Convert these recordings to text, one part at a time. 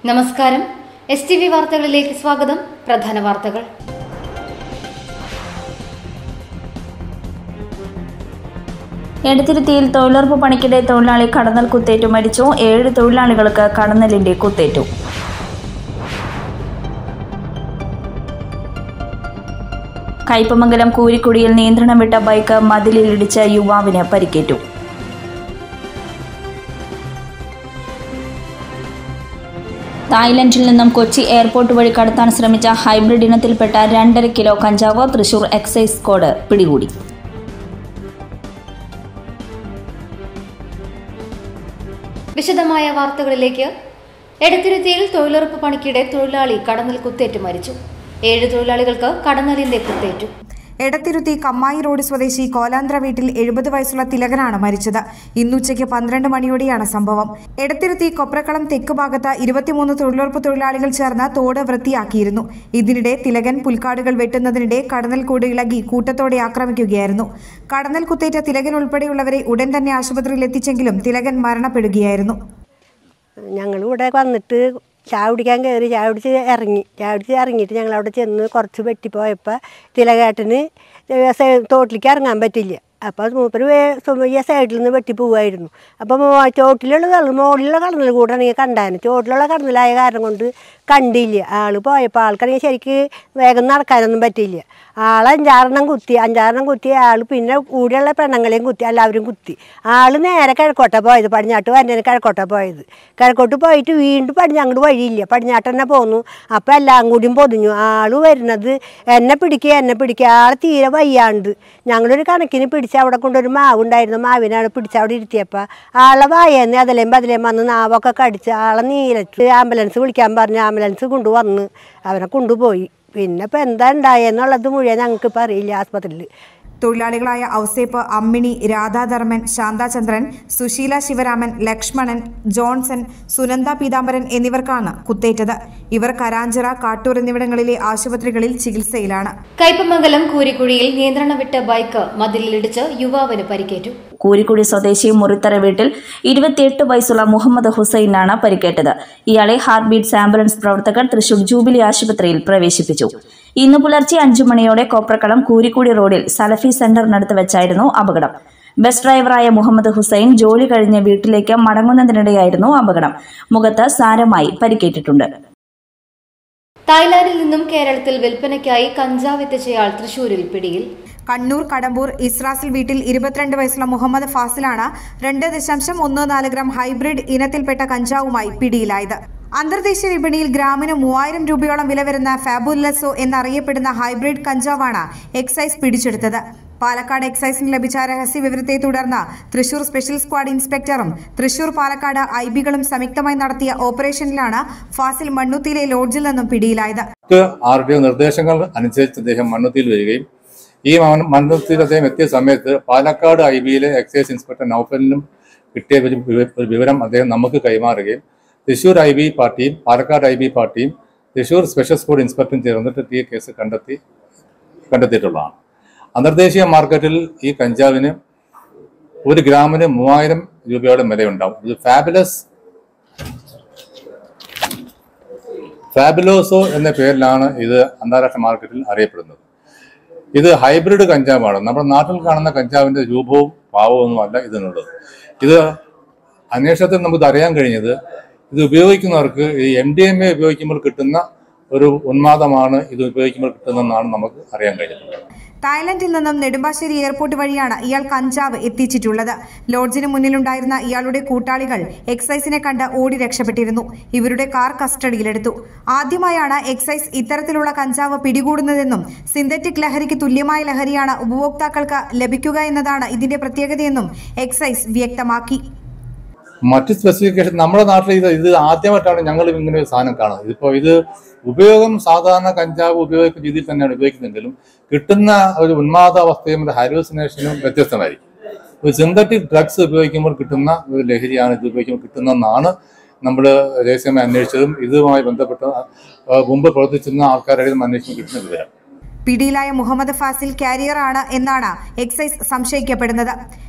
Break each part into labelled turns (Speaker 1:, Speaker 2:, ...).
Speaker 1: നമസ്കാരം S T V വാർത്തകളിലേക്ക് സ്വാഗതം പ്രധാന വാർത്തകൾ
Speaker 2: എടത്തിരുത്തിയിൽ തൊഴിലുറപ്പ് പണിക്കിടെ തൊഴിലാളി കടന്നൽ കുത്തേറ്റു മരിച്ചു ഏഴ് തൊഴിലാളികൾക്ക് കടന്നലിന്റെ കുത്തേറ്റു കയ്പമംഗലം കൂരിക്കുടിയിൽ നിയന്ത്രണം വിട്ട ബൈക്ക് മതിലിലിടിച്ച യുവാവിന് പരിക്കേറ്റു തായ്ലൻഡിൽ നിന്നും കൊച്ചി എയർപോർട്ട് വഴി കടത്താൻ ശ്രമിച്ച ഹൈബ്രിഡ് ഇനത്തിൽപ്പെട്ട രണ്ടര കിലോ കഞ്ചാവ് തൃശൂർ എക്സൈസ് സ്ക്വാഡ് പിടികൂടി
Speaker 1: വിശദമായ വാർത്തകളിലേക്ക് എടത്തിരുത്തിയിൽ തൊഴിലുറപ്പ് പണിക്കിടെ തൊഴിലാളി കടന്നൽ കുത്തേറ്റ് മരിച്ചു ഏഴ് തൊഴിലാളികൾക്ക് കടന്നലിന്റെ കുത്തേറ്റു
Speaker 3: എടത്തിരുത്തി കമ്മായി റോഡ് സ്വദേശി കോലാന്ധ്ര വീട്ടിൽ എഴുപത് വയസ്സുള്ള തിലകനാണ് മരിച്ചത് ഇന്നുച്ചയ്ക്ക് പന്ത്രണ്ട് മണിയോടെയാണ് സംഭവം എടത്തിരുത്തി കൊപ്രക്കളം തെക്ക് ഭാഗത്ത് ഇരുപത്തിമൂന്ന് തൊഴിലുറപ്പ് തൊഴിലാളികൾ ചേർന്ന് തോട് വൃത്തിയാക്കിയിരുന്നു ഇതിനിടെ തിലകൻ പുൽക്കാടുകൾ വെട്ടുന്നതിനിടെ കടന്നൽ കൂട് ഇളകി കൂട്ടത്തോടെ ആക്രമിക്കുകയായിരുന്നു കടന്നൽ കുത്തേറ്റ തിലകൻ ഉൾപ്പെടെയുള്ളവരെ ഉടൻ തന്നെ ആശുപത്രിയിൽ എത്തിച്ചെങ്കിലും തിലകൻ മരണപ്പെടുകയായിരുന്നു
Speaker 4: ഞങ്ങൾ ഇവിടെ വന്നിട്ട് ചായ കുടിക്കാൻ കയറി ചായ കുടിച്ച് ഇറങ്ങി ചായ കുടിച്ച് ഇറങ്ങിയിട്ട് ഞങ്ങൾ അവിടെ ചെന്ന് കുറച്ച് വെട്ടിപ്പോയപ്പോൾ തിലകേട്ടന് സൈ- തോട്ടിലേക്ക് ഇറങ്ങാൻ പറ്റില്ല അപ്പോൾ മൂപ്പര് വേ- സ്വ- ഈ സൈഡിൽ നിന്ന് വെട്ടി പോവായിരുന്നു അപ്പോൾ ചോട്ടിലുള്ള കടൽ മുകളിലുള്ള കടന്നൽ കൂടെ ആണെങ്കിൽ കണ്ടായിരുന്നു ചോട്ടിലുള്ള കടന്നലായ കാരണം കൊണ്ട് കണ്ടില്ല ആൾ പോയപ്പോൾ ആൾക്കാണെങ്കിൽ ശരിക്ക് വേഗം നടക്കാനൊന്നും പറ്റില്ല ആൾ അഞ്ചാറെണ്ണം കുത്തി അഞ്ചാറെണ്ണം കുത്തി ആൾ പിന്നെ കൂടെയുള്ള പെണ്ണുങ്ങളെയും കുത്തി എല്ലാവരും കുത്തി ആൾ നേരെ കിഴക്കോട്ട പോയത് പടിഞ്ഞാട്ട് വരുന്നതിന് കിഴക്കോട്ട പോയത് കിഴക്കോട്ട് പോയിട്ട് വീണ്ടും പടിഞ്ഞ അങ്ങോട്ട് വഴിയില്ല പടിഞ്ഞാട്ട് തന്നെ പോന്നു അപ്പോൾ എല്ലാം കൂടിയും പൊതിഞ്ഞു ആൾ വരുന്നത് എന്നെ പിടിക്കുക എന്നെ പിടിക്കുക ആൾ തീരെ വയ്യാണ്ട് ഞങ്ങളൊരു കണക്കിന് പിടിച്ച് അവിടെ കൊണ്ടൊരു മാവ് ഉണ്ടായിരുന്നു മാവിനാണ് പിടിച്ച് അവിടെ ഇരുത്തിയപ്പോൾ ആളെ വായേന്ന് അതിലേം പതിലേം വന്ന് നാവൊക്കെ കടിച്ച് ആളെ നീലച്ച് ആംബുലൻസ് വിളിക്കാൻ പറഞ്ഞ് ആംബുലൻസ് കൊണ്ടുവന്ന് അവനെ കൊണ്ടുപോയി പിന്നെ ഇപ്പം എന്താ ഉണ്ടായെന്നുള്ളത് മുഴുവൻ ഞങ്ങൾക്ക് ഇപ്പം അറിയില്ല ആസ്പത്രിയിൽ
Speaker 3: തൊഴിലാളികളായ ഔസേപ്പ് അമ്മിണി രാധാധർമ്മൻ ശാന്താചന്ദ്രൻ സുശീല ശിവരാമൻ ലക്ഷ്മണൻ ജോൺസൺ സുനന്ദ പീതാംബരൻ എന്നിവർക്കാണ് കുത്തേറ്റത് ഇവർ കരാഞ്ചിറ കാട്ടൂർ എന്നിവിടങ്ങളിലെ ആശുപത്രികളിൽ ചികിത്സയിലാണ്
Speaker 1: കയ്പമംഗലം കൂരിക്കുഴിയിൽ നിയന്ത്രണം വിട്ട ബൈക്ക് മതിലിലിടിച്ച് യുവാവിന് പരിക്കേറ്റു
Speaker 2: കൂരിക്കുടി സ്വദേശി മുറിത്തറ വീട്ടിൽ ഇരുപത്തിയെട്ട് വയസ്സുള്ള മുഹമ്മദ് ഹുസൈനാണ് പരിക്കേറ്റത് ഇയാളെ ഹാർട്ട് ബീറ്റ്സ് ആംബുലൻസ് പ്രവർത്തകർ തൃശൂർ ജൂബിലി ആശുപത്രിയിൽ പ്രവേശിപ്പിച്ചു ഇന്ന് പുലർച്ചെ അഞ്ചു മണിയോടെ കോപ്രക്കളം കൂരിക്കുടി റോഡിൽ സലഫി സെന്ററിനടുത്ത് വെച്ചായിരുന്നു അപകടം ബസ് ഡ്രൈവറായ മുഹമ്മദ് ഹുസൈൻ ജോലി കഴിഞ്ഞ് വീട്ടിലേക്ക് മടങ്ങുന്നതിനിടെയായിരുന്നു അപകടം മുഖത്ത് സാരമായി പരിക്കേറ്റിട്ടുണ്ട്
Speaker 1: തായ്ലാന്റിൽ നിന്നും കേരളത്തിൽ വിൽപ്പനയ്ക്കായി കഞ്ചാവ് എത്തിച്ചയാൾ തൃശൂരിൽ പിടിയിൽ
Speaker 3: കണ്ണൂർ കടമ്പൂർ ഇസ്രാസിൽ വീട്ടിൽ ഇരുപത്തിരണ്ട് വയസ്സുള്ള മുഹമ്മദ് ഫാസിലാണ് രണ്ട് ദശാംശം ഒന്ന് നാല് ഗ്രാം ഹൈബ്രിഡ് ഇനത്തിൽപ്പെട്ട കഞ്ചാവുമായി പിടിയിലായത് അന്തർദേശീയ വിപണിയിൽ ഗ്രാമിന് മൂവായിരം രൂപയോളം വില വരുന്ന ഫാബുലസോ എന്നറിയപ്പെടുന്ന ഹൈബ്രിഡ് കഞ്ചാവാണ് എക്സൈസ് പിടിച്ചെടുത്തത് പാലക്കാട് എക്സൈസിന് ലഭിച്ച രഹസ്യ വിവരത്തെ തുടർന്ന് തൃശൂർ സ്പെഷ്യൽ സ്ക്വാഡ് ഇൻസ്പെക്ടറും തൃശൂർ പാലക്കാട് ഐ ബികളും സംയുക്തമായി നടത്തിയ ഓപ്പറേഷനിലാണ് ഫാസിൽ മണ്ണുത്തിയിലെ ലോഡ്ജിൽ നിന്നും പിടിയിലായത്
Speaker 5: ക്ക് ആരുടെയോ നിർദ്ദേശങ്ങൾ അനുസരിച്ച് അദ്ദേഹം മണ്ണുത്തിയിൽ വരികയും ഈ മണ്ണ- മണ്ണുത്തിയിൽ അദ്ദേഹം എത്തിയ സമയത്ത് പാലക്കാട് ഐ ബിയിലെ എക്സൈസ് ഇൻസ്പെക്ടർ നൌഫലിനും കിട്ടിയ ഒരു വിവ- ഒരു വിവരം അദ്ദേഹം നമുക്ക് കൈമാറുകയും തൃശൂർ ഐ ബി പാർട്ടിയും പാലക്കാട് ഐ ബി പാർട്ടിയും തൃശൂർ സ്പെഷ്യൽ സ്ക്വാഡ് ഇൻസ്പെക്ടറും ചേർന്നിട്ട് ഈ കേസ് കണ്ടെത്തി കണ്ടെത്തിയിട്ടുള്ളതാണ് അന്തർദേശീയ മാർക്കറ്റിൽ ഈ കഞ്ചാവിന് ഒരു ഗ്രാമിന് മൂവായിരം രൂപയോളം വിലയുണ്ടാവും ഇത് ഫാബുലസ് ഫാബുലോസോ എന്ന പേരിലാണ് ഇത് അന്താരാഷ്ട്ര മാർക്കറ്റിൽ അറിയപ്പെടുന്നത് ഇത് ഹൈബ്രിഡ് കഞ്ചാവാണ് നമ്മുടെ നാട്ടിൽ കാണുന്ന കഞ്ചാവിന്റെ രൂപവും ഭാവവും ഒന്നുമല്ല ഇതിനുള്ളത് ഇത് അന്വേഷണത്തിൽ നമുക്ക് അറിയാൻ കഴിഞ്ഞത് ഇത് ഉപയോഗിക്കുന്നവർക്ക് ഈ എം ഡി എം എ ഉപയോഗിക്കുമ്പോൾ കിട്ടുന്ന ഒരു ഉന്മാദമാണ് ഇത് ഉപയോഗിക്കുമ്പോൾ കിട്ടുന്നതെന്നാണ് നമുക്ക് അറിയാൻ കഴിഞ്ഞിട്ടുള്ളത്
Speaker 3: തായ്ലൻഡിൽ നിന്നും നെടുമ്പാശ്ശേരി എയർപോർട്ട് വഴിയാണ് ഇയാൾ കഞ്ചാവ് എത്തിച്ചിട്ടുള്ളത് ലോഡ്ജിന് മുന്നിലുണ്ടായിരുന്ന ഇയാളുടെ കൂട്ടാളികൾ എക്സൈസിനെ കണ്ട് ഓടി രക്ഷപ്പെട്ടിരുന്നു ഇവരുടെ കാർ കസ്റ്റഡിയിലെടുത്തു ആദ്യമായാണ് എക്സൈസ് ഇത്തരത്തിലുള്ള കഞ്ചാവ് പിടികൂടുന്നതെന്നും സിന്തറ്റിക് ലഹരിക്ക് തുല്യമായ ലഹരിയാണ് ഉപഭോക്താക്കൾക്ക് ലഭിക്കുക എന്നതാണ് ഇതിന്റെ പ്രത്യേകതയെന്നും എക്സൈസ് വ്യക്തമാക്കി
Speaker 5: മറ്റ് സ്പെസിഫിക്കേഷൻ നമ്മുടെ നാട്ടിൽ ഇത് ഇത് ആദ്യമായിട്ടാണ് ഞങ്ങൾ ഇങ്ങനെ ഒരു സാധനം കാണുന്നത് ഇതിപ്പോൾ ഇത് ഉപയോഗം സാധാരണ കഞ്ചാവ് ഉപയോഗിക്കുന്ന രീതിയിൽ തന്നെയാണ് ഉപയോഗിക്കുന്നെങ്കിലും കിട്ടുന്ന ഒരു ഉന്മാദാവസ്ഥയും ഒരു ഹാലൂസിനേഷനും വ്യത്യസ്തമായിരിക്കും ഒരു സിന്തറ്റിക് ഡ്രഗ്സ് ഉപയോഗിക്കുമ്പോൾ കിട്ടുന്ന ഒരു ലഹരിയാണ് ഇത് ഉപയോഗിക്കുമ്പോൾ കിട്ടുന്നതെന്നാണ് നമ്മൾ രഹസ്യമായി അന്വേഷിച്ചതും ഇതുമായി ബന്ധപ്പെട്ട ആ, മുമ്പ് പ്രവർത്തിച്ചിരുന്ന ആൾക്കാരുടെ നിന്നും അന്വേഷിച്ച് കിട്ടുന്ന വിവരം
Speaker 3: പിടിയിലായ മുഹമ്മദ് ഫാസിൽ കാരിയറാണ് എന്നാണ് എക്സൈസ് സംശയിക്കപ്പെടുന്നത്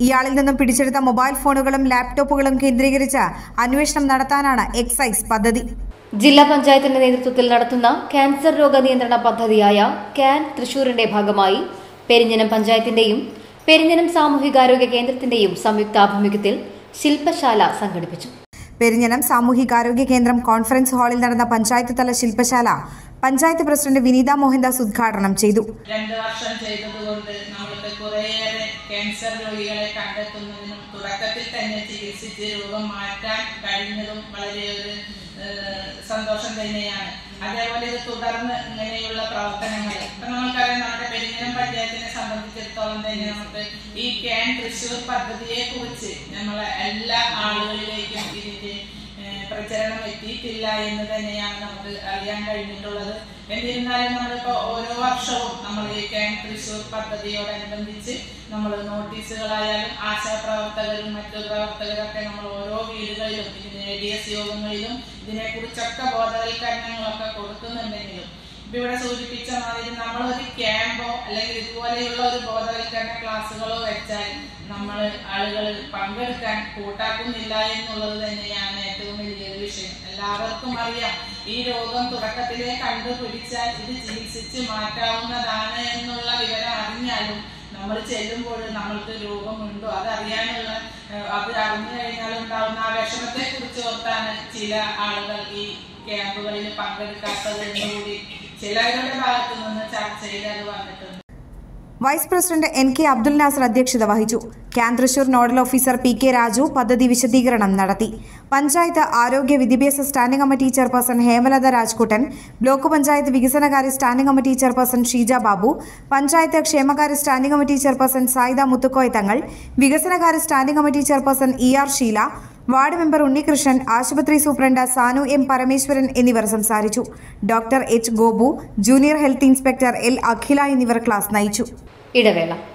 Speaker 3: ഇയാളിൽ നിന്നും പിടിച്ചെടുത്ത മൊബൈൽ ഫോണുകളും ലാപ്ടോപ്പുകളും കേന്ദ്രീകരിച്ച് അന്വേഷണം നടത്താനാണ് എക്സൈസ് പദ്ധതി
Speaker 1: ജില്ലാ പഞ്ചായത്തിന്റെ നേതൃത്വത്തിൽ നടത്തുന്ന ക്യാൻസർ രോഗ നിയന്ത്രണ പദ്ധതിയായ ക്യാൻ തൃശൂരിന്റെ ഭാഗമായി പെരിഞ്ഞനം പഞ്ചായത്തിന്റെയും പെരിഞ്ഞനം സാമൂഹികാരോഗ്യ കേന്ദ്രത്തിന്റെയും സംയുക്താഭിമുഖ്യത്തിൽ ശില്പശാല സംഘടിപ്പിച്ചു
Speaker 3: പെരിഞ്ഞനം സാമൂഹികാരോഗ്യ കേന്ദ്രം കോൺഫറൻസ് ഹാളിൽ നടന്ന പഞ്ചായത്ത് തല ശില്പശാല പഞ്ചായത്ത് പ്രസിഡന്റ് വിനീത മോഹൻദാസ് ഉദ്ഘാടനം ചെയ്തു
Speaker 6: രണ്ട് വർഷം ചെയ്തതുകൊണ്ട് നമ്മൾക്ക് കുറേയേറെ ക്യാൻസർ രോഗികളെ കണ്ടെത്തുന്നതിനും തുടക്കത്തിൽ തന്നെ ചികിത്സിച്ച് രോഗം മാറ്റാൻ കഴിഞ്ഞതും വളരെ ഒരു ഏഹ്, സന്തോഷം തന്നെയാണ് അതേപോലെ ഇത് തുടർന്ന് ഇങ്ങനെയുള്ള പ്രവർത്തനങ്ങൾ ഇപ്പൊ നമുക്കറിയാം നമ്മുടെ പെരിഞ്ഞനം പഞ്ചായത്തിനെ സംബന്ധിച്ചിടത്തോളം തന്നെ നമുക്ക് ഈ ക്യാൻ തൃശൂർ പദ്ധതിയെ കുറിച്ച് നമ്മളെ എല്ലാ ആളുകളിലേക്കും ഇതിന്റെ ഏഹ് പ്രചരണം എത്തിയിട്ടില്ല എന്ന് തന്നെയാണ് നമുക്ക് അറിയാൻ കഴിഞ്ഞിട്ടുള്ളത് എന്നിരുന്നാലും നമ്മളിപ്പോ ഓരോ വർഷവും നമ്മൾ ഈ ക്യാമ്പ് തൃശൂർ പദ്ധതിയോടനുബന്ധിച്ച് നമ്മൾ നോട്ടീസുകളായാലും ആശാപ്രവർത്തകരും മറ്റു പ്രവർത്തകരൊക്കെ നമ്മൾ ഓരോ വീടുകളിലും ഇതിന് എ ഡി എസ് യോഗങ്ങളിലും ഇതിനെക്കുറിച്ചൊക്കെ ബോധവൽക്കരണങ്ങളൊക്കെ കൊടുക്കുന്നുണ്ടെങ്കിലും ഇപ്പൊ ഇവിടെ സൂചിപ്പിച്ച മാതിരി നമ്മളൊരു ക്യാമ്പോ അല്ലെങ്കിൽ ഇതുപോലെയുള്ള ഒരു ബോധവൽക്കരണ ക്ലാസ്സുകളോ വെച്ചാൽ നമ്മൾ ആളുകൾ പങ്കെടുക്കാൻ കൂട്ടാക്കുന്നില്ല എന്നുള്ളത് തന്നെയാണ് ഏറ്റവും വലിയൊരു വിഷയം എല്ലാവർക്കും അറിയാം ഈ രോഗം തുടക്കത്തിലേ കണ്ടുപിടിച്ചാൽ ഇത് ചികിത്സിച്ച് മാറ്റാവുന്നതാണ് എന്നുള്ള വിവരം അറിഞ്ഞാലും നമ്മൾ ചെല്ലുമ്പോൾ നമ്മൾക്ക് രോഗമുണ്ടോ അതറിയാനുള്ള ഏഹ്, അത് അറിഞ്ഞു കഴിഞ്ഞാൽ ഉണ്ടാവുന്ന ആ വിഷമത്തെ കുറിച്ച് ഓർത്താണ് ചില ആളുകൾ ഈ ക്യാമ്പുകളിൽ പങ്കെടുക്കാത്തത് എന്നുകൂടി ചിലരുടെ ഭാഗത്തു നിന്ന് ചർച്ചയിൽ അത് വന്നിട്ടുണ്ട്
Speaker 3: vice president N K Abdul Nasar അധ്യക്ഷത വഹിച്ചു ക്യാൻ Thrissur nodal officer P K Raju പദ്ധതി വിശദീകരണം നടത്തി പഞ്ചായത്ത് ആരോഗ്യ വിദ്യാഭ്യാസ standing committee chairperson Hemalatha Rajkuttan block panchayat വികസനകാര്യ standing committee chairperson Sheeja Babu panchayat ക്ഷേമകാര്യ standing committee chairperson Sayida Muthukoya Thangal വികസനകാര്യ standing committee chairperson E R Sheela ward member Unnikrishnan ആശുപത്രി സൂപ്രണ്ട് സാനു എം പരമേശ്വരൻ എന്നിവർ സംസാരിച്ചു doctor H Gopu junior health inspector L അഖില എന്നിവർ ക്ലാസ് നയിച്ചു
Speaker 1: ഇടവേള